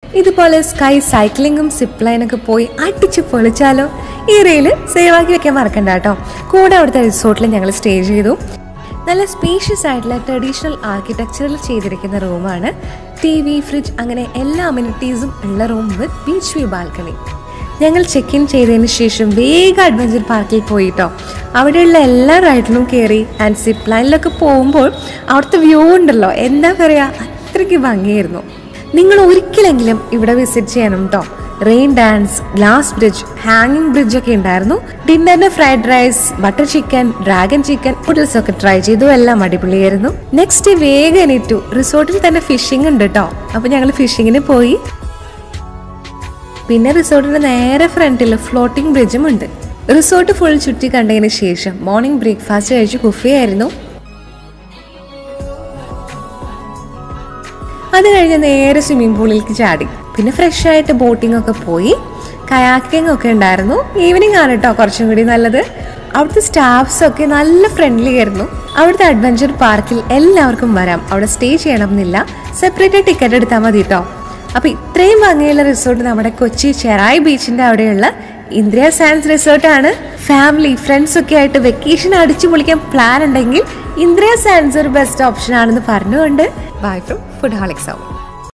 ഇതുപോലെ sky സൈക്ലിങ്ങും zip ലൈനൊക്കെ പോയി അടിച്ച് പൊളിച്ചാലോ ഈ റീല് സേവ് ആക്കി വെക്കാൻ മറക്കണ്ട കേട്ടോ കൂടെ അവിടുത്തെ റിസോർട്ടിൽ ഞങ്ങൾ സ്റ്റേ ചെയ്തു നല്ല സ്പേഷ്യസ് ആയിട്ടുള്ള ട്രഡീഷണൽ ആർക്കിടെക്ചറിൽ ചെയ്തിരിക്കുന്ന റൂമാണ് ടി വി ഫ്രിഡ്ജ് അങ്ങനെ എല്ലാ അമ്യൂണിറ്റീസും ഉള്ള room with beach view balcony ഞങ്ങൾ ചെക്ക് ഇൻ ചെയ്തതിന് ശേഷം വേഗം അഡ്വഞ്ചർ പാർക്കിൽ പോയിട്ടോ അവിടെയുള്ള എല്ലാ റൈഡിലും കയറി ആൻഡ് സിപ്പ് ലൈനിലൊക്കെ പോകുമ്പോൾ അവിടുത്തെ വ്യൂ ഉണ്ടല്ലോ എന്താ പറയുക അത്രയ്ക്ക് ഭംഗിയായിരുന്നു നിങ്ങൾ ഒരിക്കലെങ്കിലും ഇവിടെ വിസിറ്റ് ചെയ്യണം കേട്ടോ റെയിൻ ഡാൻസ് ഗ്ലാസ് ബ്രിഡ്ജ് ഹാങ്ങിങ് ബ്രിഡ്ജ് ഒക്കെ ഉണ്ടായിരുന്നു ഡിന്നറിന് fried rice butter chicken dragon chicken noodles ഒക്കെ ട്രൈ ചെയ്തു എല്ലാം അടിപൊളിയായിരുന്നു നെക്സ്റ്റ് വേഗം എണീറ്റു റിസോർട്ടിൽ തന്നെ ഫിഷിംഗ് ഉണ്ട് കേട്ടോ അപ്പൊ ഞങ്ങൾ ഫിഷിങ്ങിന് പോയി പിന്നെ റിസോർട്ടിന്റെ നേരെ ഫ്രണ്ടിൽ ഫ്ലോട്ടിംഗ് ബ്രിഡ്ജും ഉണ്ട് റിസോർട്ട് ഫുൾ ചുറ്റി കണ്ടതിന് ശേഷം മോർണിംഗ് ബ്രേക്ക്ഫാസ്റ്റ് കഴിച്ച് കുഫിയായിരുന്നു അത് കഴിഞ്ഞ് നേരെ സ്വിമ്മിംഗ് പൂളിലേക്ക് ചാടി പിന്നെ ഫ്രഷ് ആയിട്ട് ബോട്ടിംഗ് ഒക്കെ പോയി കയാക്കിംഗ് ഒക്കെ ഉണ്ടായിരുന്നു ഈവനിങ് ആണ് കേട്ടോ കുറച്ചും കൂടി നല്ലത് അവിടുത്തെ സ്റ്റാഫ്സ് ഒക്കെ നല്ല ഫ്രണ്ട്ലി ആയിരുന്നു അവിടുത്തെ അഡ്വഞ്ചർ പാർക്കിൽ എല്ലാവർക്കും വരാം അവിടെ സ്റ്റേ ചെയ്യണം എന്നില്ല സെപ്പറേറ്റ് ടിക്കറ്റ് എടുത്താൽ മതി കേട്ടോ അപ്പൊ ഇത്രയും ഭംഗിയുള്ള റിസോർട്ട് നമ്മുടെ കൊച്ചി ചെറായി ബീച്ചിന്റെ അവിടെയുള്ള ഇന്ദ്രിയ സാൻസ് റിസോർട്ടാണ് ഫാമിലി ഫ്രണ്ട്സ് ഒക്കെ ആയിട്ട് വെക്കേഷൻ അടിച്ചു പൊളിക്കാൻ പ്ലാൻ ഉണ്ടെങ്കിൽ ഇന്ദ്രിയ സാൻസ് ഒരു ബെസ്റ്റ് ഓപ്ഷൻ ആണെന്ന് പറഞ്ഞുകൊണ്ട് ബൈ ഫ്രം ഫുഡ് ഹാളിക്സ് ആവും